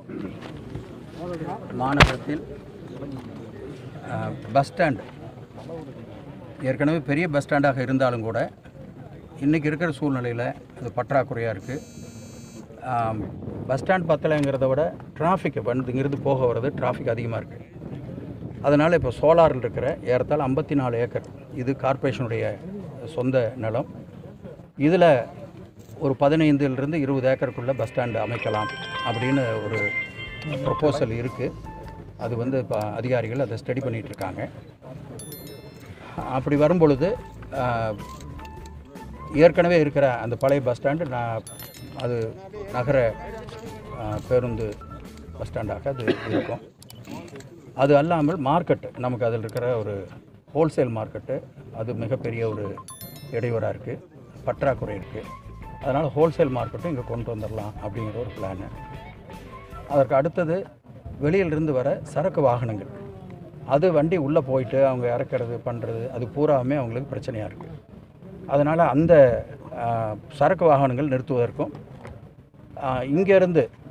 மாநகரத்தில் அஹ், bus stand ஏற்கனவே பெரிய பஸ் ஸ்டாண்டாக இருந்தாலும் கூட இன்றைக்கி இருக்கிற சூழ்நிலையில் அது பற்றாக்குறையாக இருக்குது பஸ் ஸ்டாண்ட் பத்தலைங்கிறத விட டிராஃபிக் வந்து இங்கிருந்து போக வர்றது டிராஃபிக் அதிகமாக இருக்குது அதனால் இப்போ சோலாரில் இருக்கிற ஏறத்தாழ ஐம்பத்தி நாலு ஏக்கர் இது கார்ப்பரேஷனுடைய சொந்த நிலம் இதில் ஒரு பதினைந்திலிருந்து இருபது ஏக்கருக்குள்ளே பஸ் ஸ்டாண்டு அமைக்கலாம் அப்படின்னு ஒரு ப்ரொப்போசல் இருக்குது அது வந்து இப்போ அதிகாரிகள் அதை ஸ்டடி பண்ணிகிட்டு இருக்காங்க அப்படி வரும்பொழுது ஆஹ், ஏற்கனவே இருக்கிற அந்த பழைய பஸ் ஸ்டாண்டு நான் அது நகர ஆஹ், பேருந்து பஸ் ஸ்டாண்டாக அது இருக்கும் அது அல்லாமல் மார்க்கெட்டு நமக்கு அதில் இருக்கிற ஒரு ஹோல்சேல் மார்க்கெட்டு அது மிகப்பெரிய ஒரு இடையூறாக இருக்குது பற்றாக்குறை இருக்குது அதனால் ஹோல்சேல் மார்க்கெட்டும் இங்கே கொண்டு வந்துடலாம் அப்படிங்கிற ஒரு பிளானு அதற்கு அடுத்தது வெளியிலிருந்து வர சரக்கு வாகனங்கள் அது வண்டி உள்ளே போயிட்டு அவங்க இறக்கிறது பண்ணுறது அது பூராவுமே அவங்களுக்கு பிரச்சனையாக இருக்குது அதனால் அந்த ஆ, சரக்கு வாகனங்கள் நிறுத்துவதற்கும் இங்கேருந்து